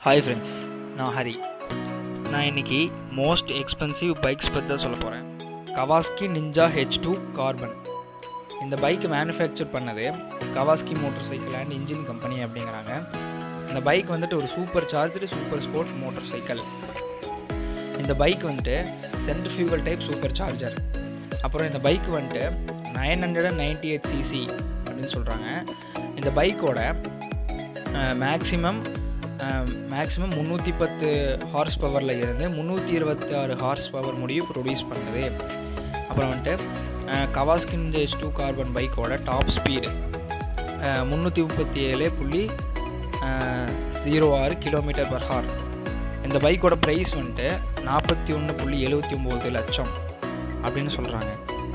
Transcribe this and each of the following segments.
hi friends நான் ஹரி நான் இன்னைக்கு மோஸ்ட் எக்ஸ்பென்சிவ் பைக்ஸ் பற்றி தான் சொல்ல போகிறேன் Kawasaki Ninja H two carbon இந்த பைக் மேனுஃபேக்சர் பண்ணது Kawasaki motorcycle and engine company அப்படிங்கிறாங்க இந்த பைக் வந்துட்டு ஒரு supercharged super sport motorcycle இந்த பைக் வந்துட்டு சென்ட்ரிஃபியூகல் டைப் சூப்பர் சார்ஜர் அப்புறம் இந்த பைக் வந்துட்டு nine hundred and ninety eight CC அப்படின்னு சொல்கிறாங்க இந்த பைக்கோட மேக்ஸிமம் மேக்ஸிமம் முந்நூற்றி பத்து ஹார்ஸ் பவரில் இருந்து முந்நூற்றி இருபத்தி ஆறு ஹார்ஸ் பவர் முடியும் ப்ரொடியூஸ் பண்ணுது அப்புறம் வந்துட்டு கவாஸ்கின் ஹெச் டூ கார்பன் பைக்கோட டாப் ஸ்பீடு முந்நூற்றி முப்பத்தி ஏழு புள்ளி ஜீரோ ஆறு கிலோமீட்டர் பர் ஹார் இந்த பைக்கோட ப்ரைஸ் வந்துட்டு நாற்பத்தி ஒன்று புள்ளி எழுபத்தி ஒம்பது லட்சம் அப்படின்னு சொல்கிறாங்க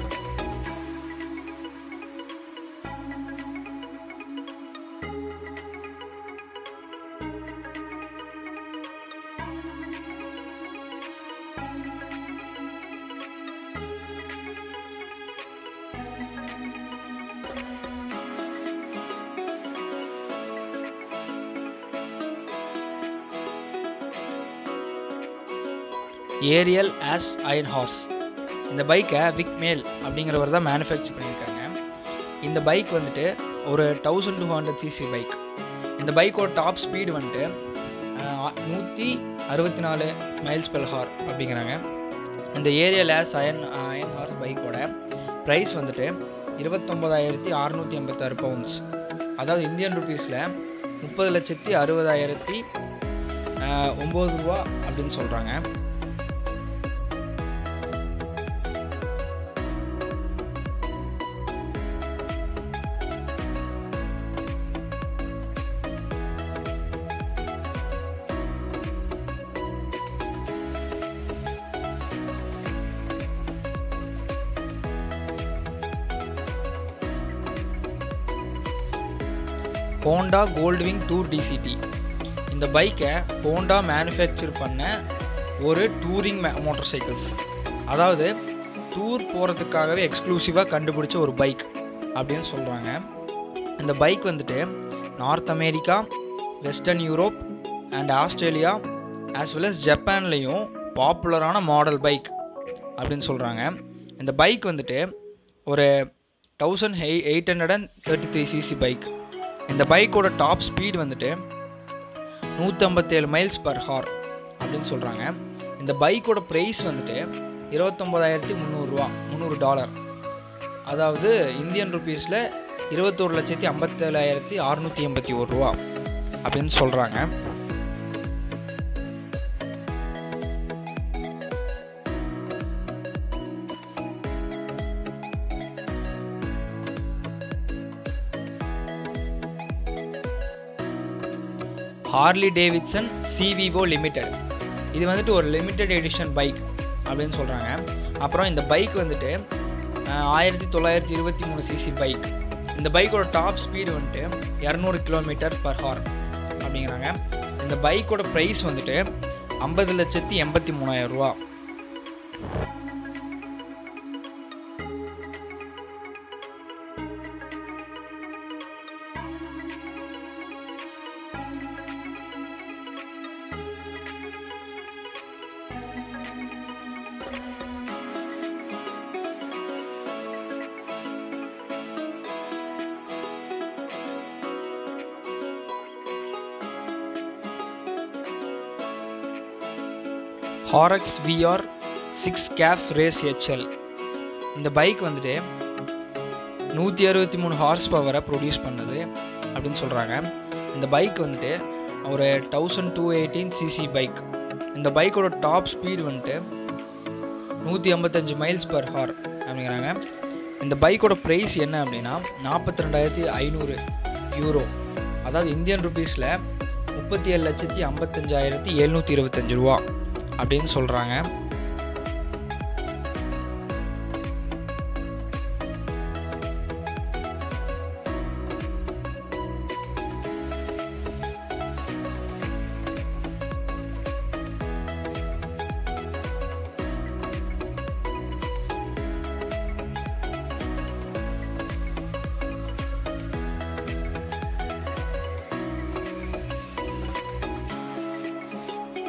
ஏரியல் ஆஸ் அயன் ஹார்ஸ் இந்த பைக்கை விக் மேல் அப்படிங்கிறவர் தான் மேனுஃபேக்சர் பண்ணியிருக்காங்க இந்த பைக் வந்துட்டு ஒரு thousand two hundred CC bike இந்த பைக்கோட டாப் ஸ்பீடு வந்துட்டு நூற்றி அறுபத்தி நாலு மைல்ஸ் பெர் ஹார் அப்படிங்கிறாங்க இந்த Ariel Ace iron iron horse பைக்கோட ப்ரைஸ் வந்துட்டு இருபத்தொம்பதாயிரத்தி அறநூற்றி எண்பத்தாறு பவுண்ட்ஸ் அதாவது இந்தியன் ருபீஸில் முப்பது லட்சத்தி அறுபதாயிரத்தி ஒம்பது ரூபா அப்படின்னு சொல்கிறாங்க ஹோண்டா கோல்ட்விங் டூர் டிசிடி இந்த பைக்கை ஹோண்டா மேனுஃபேக்சர் பண்ண ஒரு டூரிங் மோட்டார் சைக்கிள்ஸ் அதாவது டூர் போகிறதுக்காகவே எக்ஸ்க்ளூசிவாக கண்டுபிடிச்ச ஒரு பைக் அப்படின்னு சொல்கிறாங்க இந்த பைக் வந்துட்டு North America Western Europe and Australia as well as ஜப்பான்லேயும் பாப்புலரான மாடல் பைக் அப்படின்னு சொல்கிறாங்க இந்த பைக் வந்துட்டு ஒரு தௌசண்ட் எய் eight hundred and thirty three CC bike இந்த பைக்கோட டாப் ஸ்பீட் வந்துட்டு நூற்றம்பத்தேழு மைல்ஸ் பர் ஹார் அப்படின்னு சொல்கிறாங்க இந்த பைக்கோட ப்ரைஸ் வந்துட்டு இருபத்தொம்போதாயிரத்தி முந்நூறுரூவா முந்நூறு டாலர் அதாவது இந்தியன் ருபீஸில் இருபத்தோரு லட்சத்தி ஐம்பத்தேழாயிரத்தி அறுநூற்றி எண்பத்தி ஒரு ரூபா அப்படின்னு சொல்கிறாங்க ஹார்லி டேவிட்சன் சிவிஓ லிமிடெட் இது வந்துட்டு ஒரு லிமிடெட் எடிஷன் பைக் அப்படின்னு சொல்கிறாங்க அப்புறம் இந்த பைக் வந்துட்டு ஆயிரத்தி தொள்ளாயிரத்தி இருபத்தி மூணு சிசி பைக் இந்த பைக்கோட டாப் ஸ்பீடு வந்துட்டு இரநூறு கிலோமீட்டர் பர் ஹார் அப்படிங்கிறாங்க இந்த பைக்கோட ப்ரைஸ் வந்துட்டு ஐம்பது லட்சத்தி எண்பத்தி மூணாயிரம் ரூபா Horex VR six cafe race HL இந்த பைக் வந்துட்டு நூற்றி அறுபத்தி மூணு ஹார்ஸ் பவரை ப்ரொடியூஸ் பண்ணுது அப்படின்னு சொல்கிறாங்க இந்த பைக் வந்துட்டு ஒரு thousand two eighteen CC bike இந்த பைக்கோட டாப் ஸ்பீடு வந்துட்டு நூற்றி ஐம்பத்தஞ்சு மைல்ஸ் பர் ஹார் அப்படிங்கிறாங்க இந்த பைக்கோட ப்ரைஸ் என்ன அப்படின்னா நாற்பத்தி ரெண்டாயிரத்தி ஐநூறு யூரோ அதாவது இந்தியன் ருபீஸில் முப்பத்தி ஏழு லட்சத்தி ஐம்பத்தஞ்சாயிரத்தி எழுநூற்றி இருபத்தஞ்சு ரூபா அப்படின்னு சொல்கிறாங்க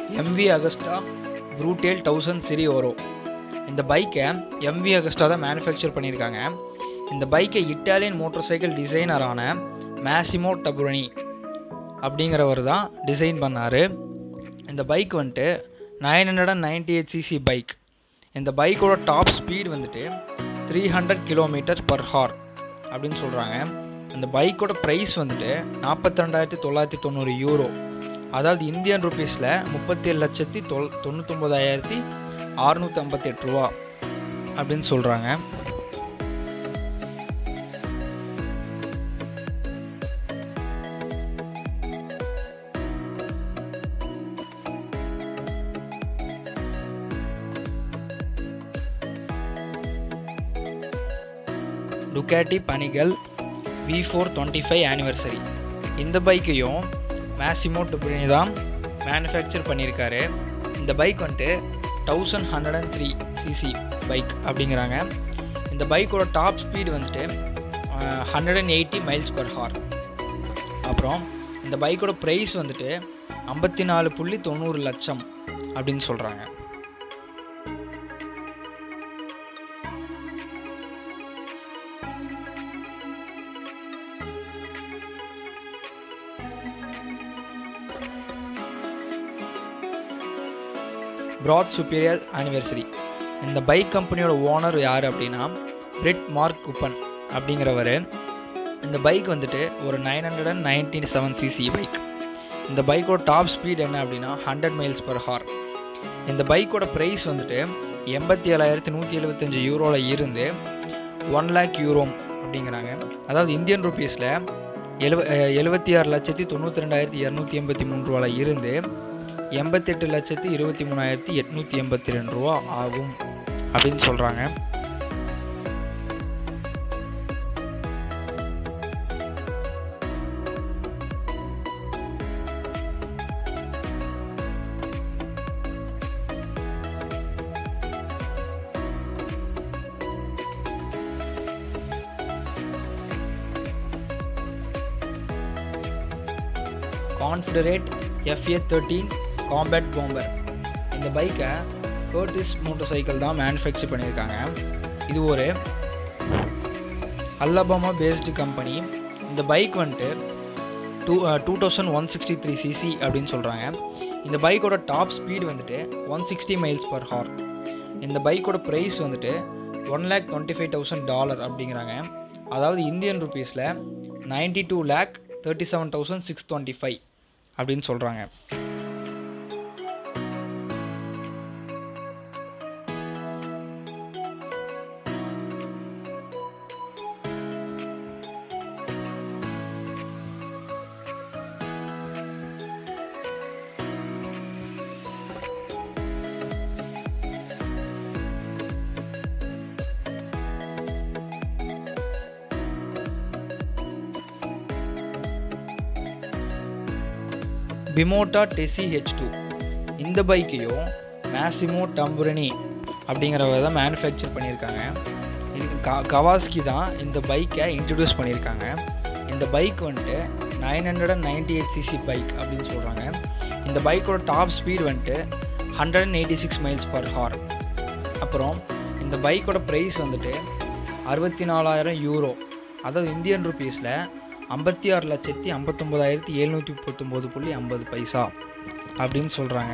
MV Agusta Brutale thousand Serie Oro இந்த பைக்கை எம்வி அகஸ்டா தான் மேனுஃபேக்சர் பண்ணியிருக்காங்க இந்த பைக்கை இட்டாலியன் மோட்டார் சைக்கிள் டிசைனரான மேசிமோ டபுரணி அப்படிங்கிறவர் தான் டிசைன் பண்ணார் இந்த பைக் வந்துட்டு nine hundred and ninety eight CC bike இந்த பைக்கோட டாப் ஸ்பீட் வந்துட்டு three hundred kilometre per hour அப்படின்னு சொல்கிறாங்க அந்த பைக்கோட ப்ரைஸ் வந்துட்டு நாற்பத்தி ரெண்டாயிரத்தி தொள்ளாயிரத்தி தொண்ணூறு யூரோ அதாவது இந்தியன் ருபீஸில் முப்பத்தேழு லட்சத்தி தொல் தொண்ணூத்தொம்பதாயிரத்தி அறுநூற்றி ஐம்பத்தெட்டு ரூபா அப்படின்னு சொல்கிறாங்க Ducati Panigale V four twenty five anniversary இந்த பைக்கையும் மேசிமோ டுப்ரினி தான் மேனுஃபேக்சர் பண்ணியிருக்காரு இந்த பைக் வந்துட்டு thousand hundred and three CC bike அப்படிங்கிறாங்க இந்த பைக்கோட டாப் ஸ்பீடு வந்துட்டு hundred and eighty miles per hour அப்புறம் இந்த பைக்கோட ப்ரைஸ் வந்துட்டு ஐம்பத்தி நாலு புள்ளி தொண்ணூறு லட்சம் அப்படின்னு சொல்கிறாங்க ப்ராட் சுப்பீரியர் ஆனிவர்சரி இந்த பைக் கம்பெனியோட ஓனர் யார் அப்படின்னா பிரிட் மார்க் குப்பன் அப்படிங்கிறவர் இந்த பைக் வந்துட்டு ஒரு nine hundred and ninety seven CC bike இந்த பைக்கோட டாப் ஸ்பீட் என்ன அப்படின்னா ஹண்ட்ரட் மைல்ஸ் பர் ஹார் இந்த பைக்கோட ப்ரைஸ் வந்துட்டு எண்பத்தி ஏழாயிரத்தி நூற்றி எழுபத்தஞ்சு யூரோவில் இருந்து ஒன் லேக் யூரோம் அப்படிங்கிறாங்க அதாவது இந்தியன் ருபீஸில் எழுவ எழுபத்தி ஆறு லட்சத்தி தொண்ணூற்றி ரெண்டாயிரத்தி இரநூத்தி எண்பத்தி மூணு ரூபாவில் இருந்து எண்பத்தெட்டு லட்சத்தி இருபத்தி மூணாயிரத்தி எட்நூற்றி எண்பத்தி ரெண்டு ரூபா ஆகும் அப்படின்னு சொல்கிறாங்க Confederate FA thirteen combat bomber இந்த பைக்கை கர்டிஸ் மோட்டர் சைக்கிள் தான் மேனுஃபேக்சர் பண்ணியிருக்காங்க இது ஒரு அல்லபாமா பேஸ்டு கம்பெனி இந்த பைக் வந்துட்டு two two thousand one sixty three CC அப்படின்னு சொல்கிறாங்க இந்த பைக்கோட டாப் ஸ்பீட் வந்துட்டு one sixty miles per hour இந்த பைக்கோட ப்ரைஸ் வந்துட்டு one lakh twenty five thousand dollar அப்படிங்கிறாங்க அதாவது இந்தியன் ருபீஸில் ninety two lakh thirty seven thousand six twenty five அப்படின்னு சொல்கிறாங்க பிமோட்டா டெசி ஹெச் டூ இந்த பைக்கையும் மேசிமோ டம்புரணி அப்படிங்கிறவங்க தான் மேனுஃபேக்சர் பண்ணியிருக்காங்க இது க கவாஸ்கி தான் இந்த பைக்கை இன்ட்ரடியூஸ் பண்ணியிருக்காங்க இந்த பைக் வந்துட்டு nine hundred and ninety eight CC bike அப்படின்னு சொல்கிறாங்க இந்த பைக்கோட டாப் ஸ்பீட் வந்துட்டு hundred and eighty six miles per hour அப்புறம் இந்த பைக்கோட ப்ரைஸ் வந்துட்டு அறுபத்தி நாலாயிரம் யூரோ அதாவது இந்தியன் ருபீஸில் ஐம்பத்தி ஆறு லட்சத்தி ஐம்பத்தொம்போதாயிரத்தி எழுநூற்றி முப்பத்தொம்போது புள்ளி ஐம்பது பைசா அப்படின்னு சொல்கிறாங்க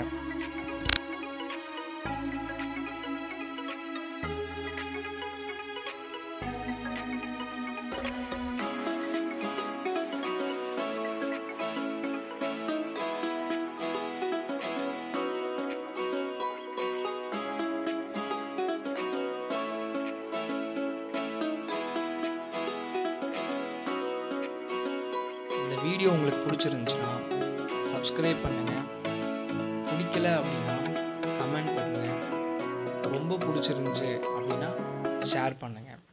இந்த வீடியோ உங்களுக்கு பிடிச்சிருந்துச்சுன்னா சப்ஸ்கிரைப் பண்ணுங்கள் பிடிக்கல அப்படின்னா கமெண்ட் பண்ணுங்கள் ரொம்ப பிடிச்சிருந்துச்சு அப்படின்னா ஷேர் பண்ணுங்கள்